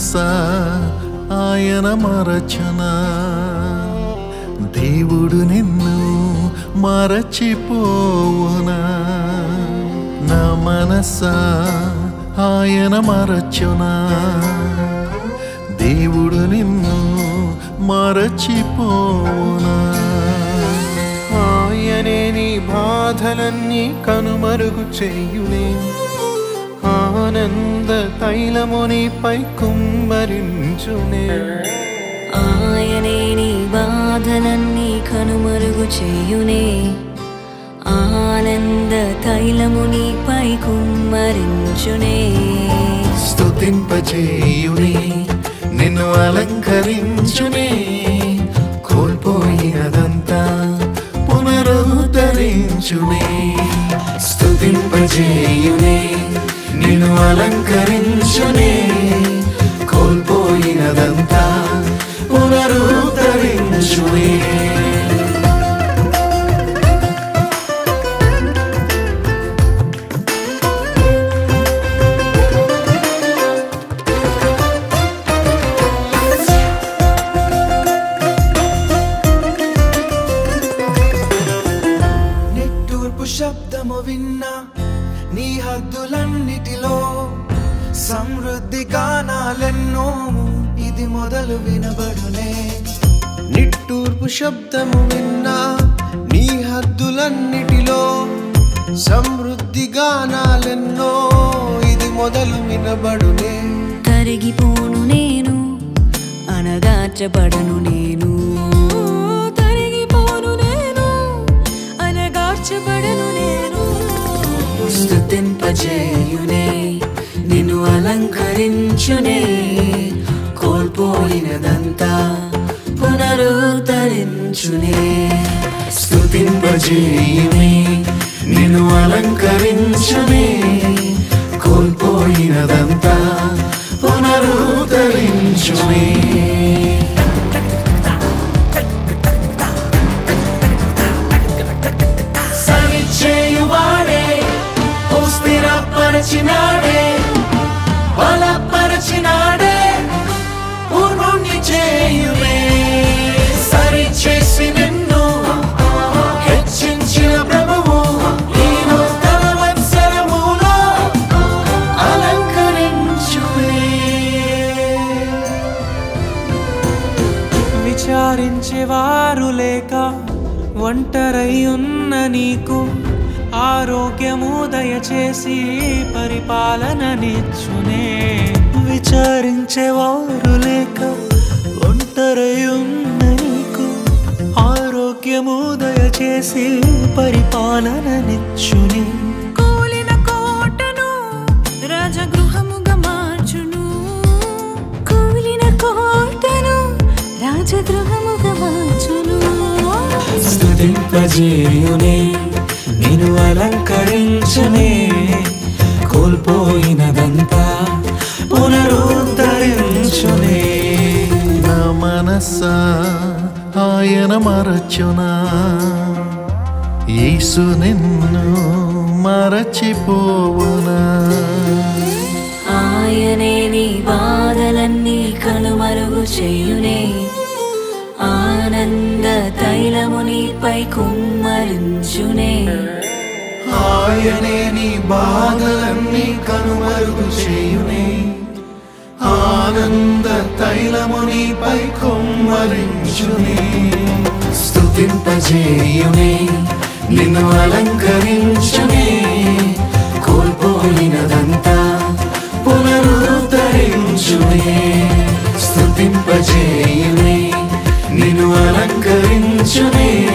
మనసా ఆయన మరచునా దేవుడు నిన్ను మరచిపోవునా నా మనసా ఆయన మరచునా దేవుడు నిన్ను మరచిపోవునా ఆయనే నీ బాధలన్నీ కనుమరుగు చేయునే ఆనంద తైలమునిపై కుమ్మరించునే ఆయనే నీ బాధలన్నీ కనుమరుగు చేయునే ఆనంద తైలము నీపై కుమ్మరించునే స్తుతింపచేయునే నిన్ను అలంకరించునే కోల్పోయినదంతా పునరుద్ధరించునే స్తుతింపచేయునే నిన్ను అలంకరించునే కోల్పోయినదంతా పునరుద్ధరించునే నిట్టూర్పు శబ్దము విన్నా నీ హద్దులన్నిటిలో సమృద్ధి గానాలెన్నో ఇది మొదలు వినబడునే నిట్టూర్పు శబ్దము విన్నా నీ హద్దులన్నిటిలో సమృద్ధి గానాలెన్నో ఇది మొదలు వినబడునే తరిగిపోను నేను అనగార్చబడను నేను తరిగిపోను నేను అనగార్చబడను నేను స్తుతింపజేయునే నిన్ను అలంకరించునే కోల్పోయినదంతా పునరుద్ధరించునే స్తుతింపజేయునే నిన్ను అలంకరించునే కోల్పోయినదంతా పునరుద్ధరించునే సరిచేయువాడే ఓ స్థిరపరచినాడే బలపరచినాడే పూర్ణుణ్ణి చేయునే సరిచేసి నిన్ను హెచ్చించిన ప్రభువు ఈ నూతన వత్సరములో అలంకరించునే విచారించేవారు లేక ఒంటరై ఉన్న నీకు ఆరోగ్యము దయచేసి పరిపాలననిచ్చునే విచారించేవారు లేక ఒంటరై ఉన్న నీకు ఆరోగ్యము దయచేసి పరిపాలననిచ్చునే కూలిన కోటను రాజగృహముగా మార్చును కూలిన కోటను రాజగృహముగా మార్చును స్తుతింపజేయునే నిన్ను అలంకరించనే కోల్పోయినదంతా పునరుద్ధరించునే నా మనసా ఆయన మరచునా యేసు నిన్ను మరచిపోవునా ఆయనే నీ బాధలన్నీ కనుమరుగు చేయునే ఆనంద తైలము నీపై కుమ్మరించునే ఆయనే నీ బాధలన్నీ కనుమరుగు చేయునే ఆనంద తైలము నీపై కుమ్మరించునే స్తుతింపజేయునే నిన్ను అలంకరించునే కోల్పోయినదంతా పునరుద్ధరించునే స్తుతింపజేయునే నిన్ను అలంకరించునే